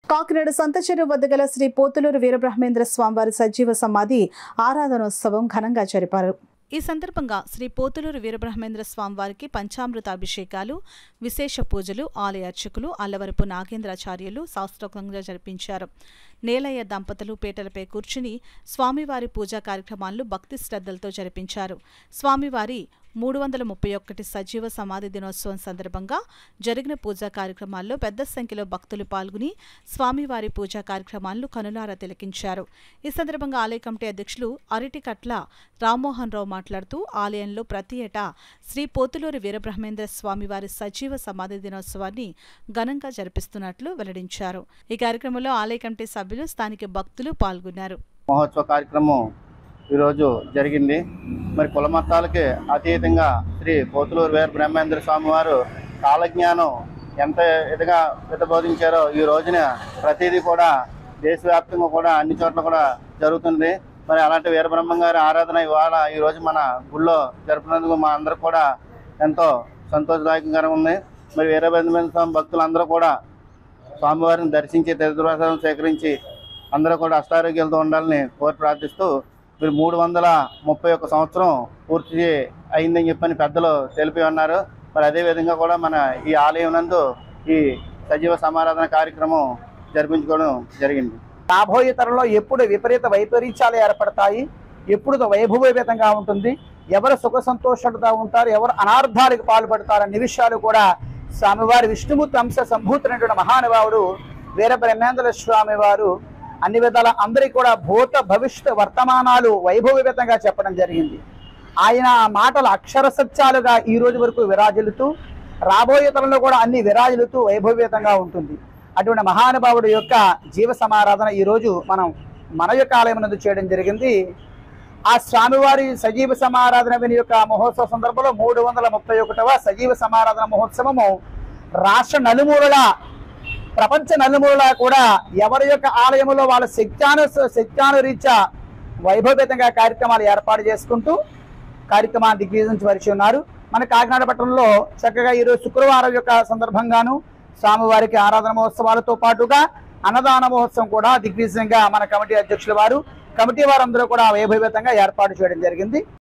కాకినాడ సంత చెరువు వద్ద గల శ్రీ పోతులూరు వీరబ్రహ్మేంద్ర స్వామివారి సజీవ సమాధి ఆరాధనోత్సవం ఘనంగా జరిపారు ఈ సందర్భంగా శ్రీ పోతులూరు వీరబ్రహ్మేంద్ర స్వామివారికి పంచామృత అభిషేకాలు విశేష పూజలు ఆలయ అర్చకులు అల్లవరపు నాగేంద్రాచార్యులు శాస్త్రోక్తంగా జరిపించారు నేలయ్య దంపతులు పీటలపై కూర్చుని స్వామివారి పూజా కార్యక్రమాలను భక్తి శ్రద్ధలతో జరిపించారు స్వామివారి మూడు వందల ముప్పై ఒకటి సజీవ సమాధి దినోత్సవం సందర్భంగా జరిగిన పూజా కార్యక్రమాల్లో పెద్ద సంఖ్యలో భక్తులు పాల్గొని స్వామివారి పూజా కార్యక్రమాలను కనులారా తిలకించారు ఈ సందర్భంగా ఆలయ కమిటీ అధ్యక్షులు అరటికట్ల రామ్మోహన్ రావు మాట్లాడుతూ ఆలయంలో ప్రతి ఏటా శ్రీ పోతులూరి వీరబ్రహ్మేంద్ర స్వామివారి సజీవ సమాధి దినోత్సవాన్ని ఘనంగా జరిపిస్తున్నట్లు వెల్లడించారు ఈ కార్యక్రమంలో ఆలయ కమిటీ సభ్యులు స్థానిక భక్తులు పాల్గొన్నారు మహోత్సవ కార్యక్రమం ఈరోజు జరిగింది మరి కుల మతాలకి అతీతంగా శ్రీ పోతులూరు వీర బ్రహ్మేంద్ర స్వామి వారు కాలజ్ఞానం ఎంత ఇదిగా విధబోధించారో ఈ రోజున ప్రతిదీ కూడా దేశవ్యాప్తంగా కూడా అన్ని చోట్ల కూడా జరుగుతుంది మరి అలాంటి వీరబ్రహ్మం గారి ఆరాధన ఇవాళ ఈ రోజు మన గుళ్ళో జరుపునందుకు మా అందరికి కూడా ఎంతో సంతోషదాయకంగా ఉంది మరి వీరబ్రహ్మేంద్ర స్వామి భక్తులందరూ కూడా స్వామివారిని దర్శించి తీర్థప్రసాదం సేకరించి అందరూ కూడా అష్టారోగ్యాలతో ఉండాలని కోరి ప్రార్థిస్తూ మీరు మూడు వందల ముప్పై ఒక్క సంవత్సరం పూర్తి అయిందని చెప్పని పెద్దలు తెలిపి ఉన్నారు మరి అదే విధంగా కూడా మన ఈ ఆలయం నందు ఈ సజీవ సమారాధన కార్యక్రమం జరిపించుకోవడం జరిగింది రాబోయే తరంలో ఎప్పుడు విపరీత వైపరీత్యాలు ఏర్పడతాయి ఎప్పుడు వైభవోపేతంగా ఉంటుంది ఎవరు సుఖ సంతోషాలతో ఉంటారు ఎవరు అనార్థాలకు పాల్పడతారనే విషయాలు కూడా స్వామివారి విష్ణుమూర్తి అంశ సంభూతునటువంటి మహానుభావుడు వీర బ్రహ్మేంద్ర స్వామి వారు అన్ని విధాల అందరికీ కూడా భూత భవిష్యత్ వర్తమానాలు వైభవోపేతంగా చెప్పడం జరిగింది ఆయన ఆ మాటలు అక్షర సత్యాలుగా ఈ రోజు వరకు విరాజిల్లుతూ రాబోయే తరంలో కూడా అన్ని విరాజిల్లుతూ వైభవోపేతంగా ఉంటుంది అటువంటి మహానుభావుడు యొక్క జీవ సమారాధన ఈ రోజు మనం మన యొక్క ఆలయం నందు చేయడం జరిగింది ఆ స్వామివారి సజీవ సమారాధన విని యొక్క మహోత్సవ సందర్భంలో మూడు వందల ముప్పై ఒకటవ సజీవ సమారాధన మహోత్సవము రాష్ట్ర నలుమూలల ప్రపంచ నలుమూలలా కూడా ఎవరి యొక్క ఆలయంలో వాళ్ళ శక్త్యాను శక్త్యాను రీత్యా వైభవేతంగా కార్యక్రమాలు ఏర్పాటు చేసుకుంటూ కార్యక్రమాన్ని దిగ్విజయించి వరిచి ఉన్నారు మన కాకినాడ పట్టణంలో చక్కగా ఈరోజు శుక్రవారం యొక్క సందర్భంగాను స్వామివారికి ఆరాధన మహోత్సవాలతో పాటుగా అన్నదాన మహోత్సవం కూడా దిగ్విజయంగా మన కమిటీ అధ్యక్షుల వారు కమిటీ వారందరూ కూడా వైభవేతంగా ఏర్పాటు చేయడం జరిగింది